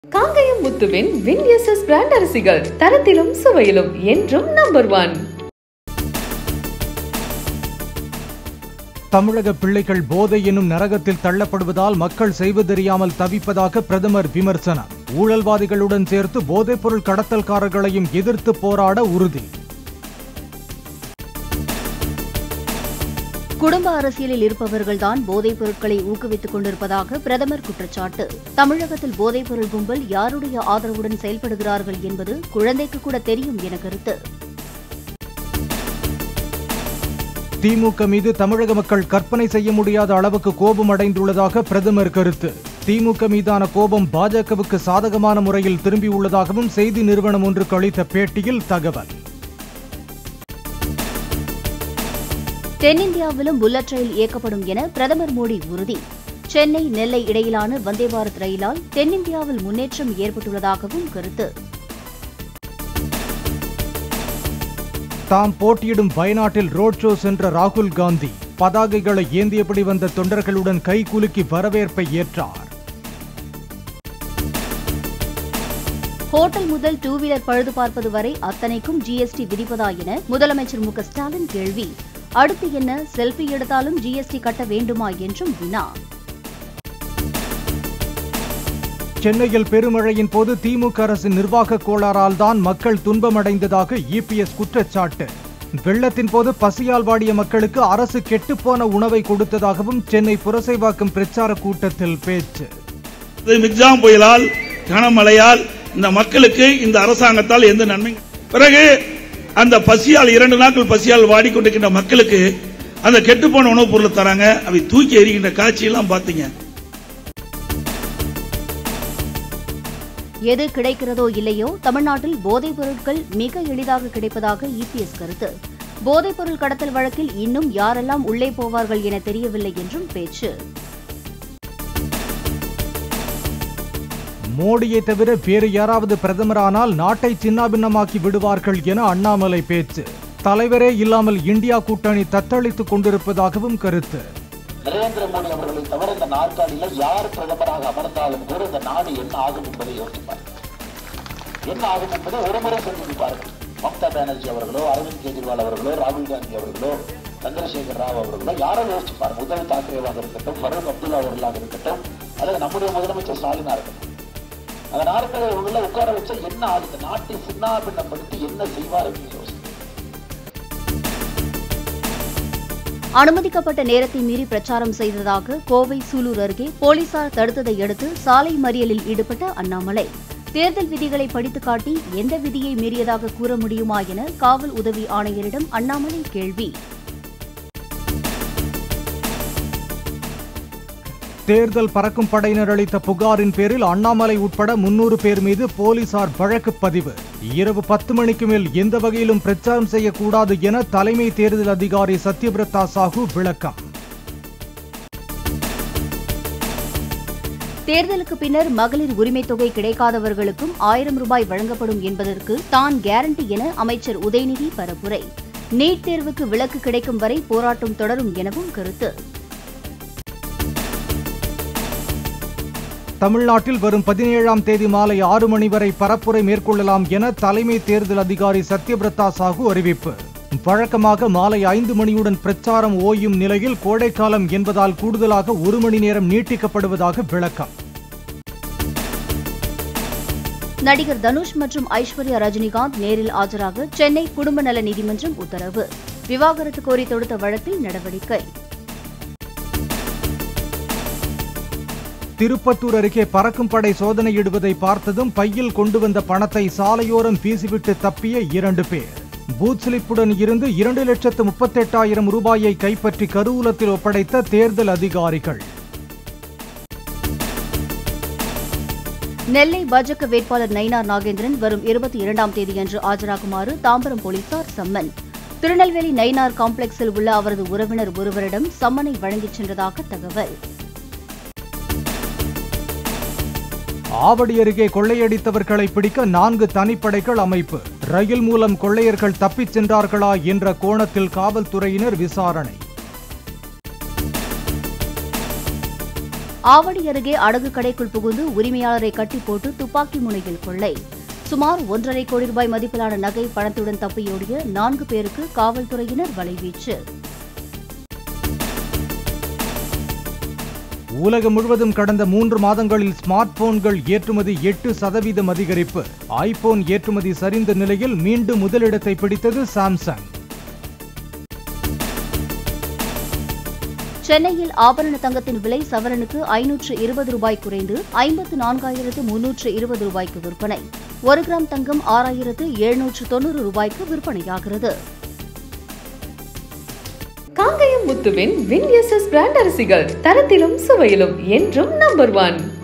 காங்கயம் முத்துவின் வின் SS brand அரிசிகள் தரத்திலும் சுவையிலும் என்றும் நம்பர் ஒன் தமிழக பிள்ளைகள் போதை எனும் நரகத்தில் தள்ளப்படுவதால் மக்கள் செய்வதறியாமல் தவிப்பதாக பிரதமர் விமர்சனம் ஊழல்வாதிகளுடன் சேர்த்து போதைப்பொருள் கடத்தல்காரர்களையும் எதிர்த்து போராட உறுதி குடும்ப அரசியலில் இருப்பவர்கள்தான் போதைப் பொருட்களை ஊக்குவித்துக் கொண்டிருப்பதாக பிரதமர் குற்றச்சாட்டு தமிழகத்தில் போதைப் பொருள் கும்பல் யாருடைய ஆதரவுடன் செயல்படுகிறார்கள் என்பது குழந்தைக்கு கூட தெரியும் என கருத்து திமுக மீது தமிழக மக்கள் கற்பனை செய்ய முடியாத அளவுக்கு கோபம் அடைந்துள்ளதாக பிரதமர் கருத்து திமுக மீதான கோபம் பாஜகவுக்கு சாதகமான முறையில் திரும்பியுள்ளதாகவும் செய்தி நிறுவனம் ஒன்றுக்கு அளித்த பேட்டியில் தகவல் தென்னிந்தியாவிலும் புல்லட் ரயில் இயக்கப்படும் என பிரதமர் மோடி உறுதி சென்னை நெல்லை இடையிலான வந்தே பாரத் ரயிலால் தென்னிந்தியாவில் முன்னேற்றம் ஏற்பட்டுள்ளதாகவும் கருத்து தாம் போட்டியிடும் வயநாட்டில் ரோட் ஷோ சென்ற ராகுல் காந்தி பதாகைகளை ஏந்தியபடி வந்த தொண்டர்களுடன் கைகுலுக்கி வரவேற்பை ஏற்றார் ஹோட்டல் முதல் டூ வீலர் பழுது பார்ப்பது வரை அத்தனைக்கும் ஜிஎஸ்டி விதிப்பதா என முதலமைச்சர் மு க ஸ்டாலின் கேள்வி அடுத்து என்ன செல்ஃபி எடுத்தாலும் ஜிஎஸ்டி கட்ட வேண்டுமா என்றும் வினா சென்னையில் பெருமழையின் போது திமுக அரசின் நிர்வாக கோளாறால் தான் மக்கள் துன்பமடைந்ததாக இபிஎஸ் குற்றச்சாட்டு வெள்ளத்தின் போது பசியால் வாடிய மக்களுக்கு அரசு கெட்டுப்போன உணவை கொடுத்ததாகவும் சென்னை புரசைவாக்கம் பிரச்சார கூட்டத்தில் பேச்சு இது மிக்ஜாம் புயலால் கனமழையால் இந்த மக்களுக்கு இந்த அரசாங்கத்தால் எந்த நன்மை பிறகு அந்த பசியால் இரண்டு நாட்கள் பசியால் வாடிக்கொண்டிருக்கின்ற மக்களுக்கு அந்த கெட்டுப்போன உணவுப் பொருளை தராங்க அவை தூக்கி எறிகின்ற காட்சியெல்லாம் பார்த்தீங்க எது கிடைக்கிறதோ இல்லையோ தமிழ்நாட்டில் போதைப் பொருட்கள் மிக எளிதாக கிடைப்பதாக இபிஎஸ் கருத்து போதைப் பொருள் கடத்தல் வழக்கில் இன்னும் யாரெல்லாம் உள்ளே போவார்கள் என தெரியவில்லை என்றும் பேச்சு மோடியை தவிர வேறு யாராவது பிரதமரானால் நாட்டை சின்னாபின்னமாக்கி விடுவார்கள் என அண்ணாமலை பேச்சு தலைவரே இல்லாமல் இந்தியா கூட்டணி தத்தளித்துக் கொண்டிருப்பதாகவும் கருத்து நரேந்திர மோடி அவர்களை தவிர இந்த நாற்காலியில யார் பிரதமராக அமர்ந்தாலும் கூட இந்த நாடு என்ன ஆகும் என்பதை யோசிப்பார் என்ன ஆகும் என்பதை ஒருமுறை சிந்திப்பார்கள் மம்தா பானர்ஜி அவர்களோ அரவிந்த் கெஜ்ரிவால் அவர்களோ ராகுல் காந்தி அவர்களோ சந்திரசேகர் ராவ் அவர்களோ யாரோ யோசிப்பார் உத்தவ் தாக்கரேவாக இருக்கட்டும் ஃபரூக் அப்துல்லா அவர்களாக இருக்கட்டும் அல்லது நம்முடைய முதலமைச்சர் ஸ்டாலினா இருக்கட்டும் அந்த நாற்காலியில் இவங்கள உட்கார வச்சா என்ன ஆகுது இந்த நாட்டை சின்னாபின்னப்படுத்தி என்ன செய்வார் அப்படின்னு யோசிப்பார் அனுமதிக்கப்பட்ட நேரத்தை மீறி பிரச்சாரம் செய்ததாக கோவை சூலூர் அருகே போலீசார் தடுத்ததை அடுத்து சாலை மறியலில் ஈடுபட்ட அண்ணாமலை தேர்தல் விதிகளை படித்துக் காட்டி எந்த விதியை மீறியதாக கூற முடியுமா என காவல் உதவி ஆணையரிடம் அண்ணாமலை கேள்வி தேர்தல் பறக்கும் படையினர் அளித்த புகாரின் பேரில் அண்ணாமலை உட்பட முன்னூறு பேர் மீது போலீசார் வழக்கு பதிவு இரவு பத்து மணிக்கு மேல் எந்த வகையிலும் பிரச்சாரம் செய்யக்கூடாது என தலைமை தேர்தல் அதிகாரி சத்யபிரதா சாஹூ விளக்கம் தேர்தலுக்கு பின்னர் மகளிர் உரிமைத் தொகை கிடைக்காதவர்களுக்கும் ஆயிரம் ரூபாய் வழங்கப்படும் என்பதற்கு தான் கேரண்டி என அமைச்சர் உதயநிதி பரப்புரை நீட் தேர்வுக்கு விலக்கு கிடைக்கும் வரை போராட்டம் தொடரும் எனவும் கருத்து தமிழ்நாட்டில் வரும் பதினேழாம் தேதி மாலை ஆறு மணி வரை பரப்புரை மேற்கொள்ளலாம் என தலைமை தேர்தல் அதிகாரி சத்யபிரதா சாஹூ அறிவிப்பு வழக்கமாக மாலை ஐந்து மணியுடன் பிரச்சாரம் ஓயும் நிலையில் கோடைக்காலம் என்பதால் கூடுதலாக ஒரு மணி நேரம் நீட்டிக்கப்படுவதாக விளக்கம் நடிகர் தனுஷ் மற்றும் ஐஸ்வர்யா ரஜினிகாந்த் நேரில் ஆஜராக சென்னை குடும்ப நல நீதிமன்றம் உத்தரவு விவாகரத்து கோரி தொடுத்த வழக்கில் நடவடிக்கை திருப்பத்தூர் அருகே பறக்கும் படை சோதனையிடுவதை பார்த்ததும் பையில் கொண்டு வந்த பணத்தை சாலையோரம் வீசிவிட்டு தப்பிய இரண்டு பேர் பூத் ஸ்லிப்புடன் இருந்து இரண்டு லட்சத்து முப்பத்தெட்டாயிரம் ரூபாயை கைப்பற்றி கருவூலத்தில் ஒப்படைத்த தேர்தல் அதிகாரிகள் நெல்லை பாஜக வேட்பாளர் நயினார் நாகேந்திரன் வரும் இருபத்தி இரண்டாம் தேதியன்று ஆஜராகுமாறு தாம்பரம் போலீசார் சம்மன் திருநெல்வேலி நயினார் காம்ப்ளெக்ஸில் உள்ள அவரது உறவினர் ஒருவரிடம் சம்மனை வழங்கிச் சென்றதாக தகவல் ஆவடி அருகே கொள்ளையடித்தவர்களை பிடிக்க நான்கு தனிப்படைகள் அமைப்பு ரயில் மூலம் கொள்ளையர்கள் தப்பிச் சென்றார்களா என்ற கோணத்தில் காவல்துறையினர் விசாரணை ஆவடி அருகே அடகு கடைக்குள் புகுந்து உரிமையாளரை கட்டி போட்டு துப்பாக்கி முனையில் கொள்ளை சுமார் ஒன்றரை கோடி ரூபாய் மதிப்பிலான நகை பணத்துடன் தப்பியோடிய நான்கு பேருக்கு காவல்துறையினர் வலைவீச்சு உலகம் முழுவதும் கடந்த மூன்று மாதங்களில் ஸ்மார்ட் போன்கள் ஏற்றுமதி எட்டு சதவீதம் அதிகரிப்பு ஐபோன் ஏற்றுமதி சரிந்த நிலையில் மீண்டும் முதலிடத்தை பிடித்தது சாம்சங் சென்னையில் ஆபரண தங்கத்தின் விலை சவரனுக்கு ஐநூற்று இருபது ரூபாய் குறைந்து ஐம்பத்து நான்காயிரத்து முன்னூற்று இருபது ரூபாய்க்கு விற்பனை ஒரு கிராம் தங்கம் ஆறாயிரத்து எழுநூற்று தொன்னூறு ரூபாய்க்கு விற்பனையாகிறது காங்கயம் முத்துவின் வின் எஸ்எஸ் பிராண்ட் அரிசிகள் தரத்திலும் சுவையிலும் என்றும் நம்பர் ஒன்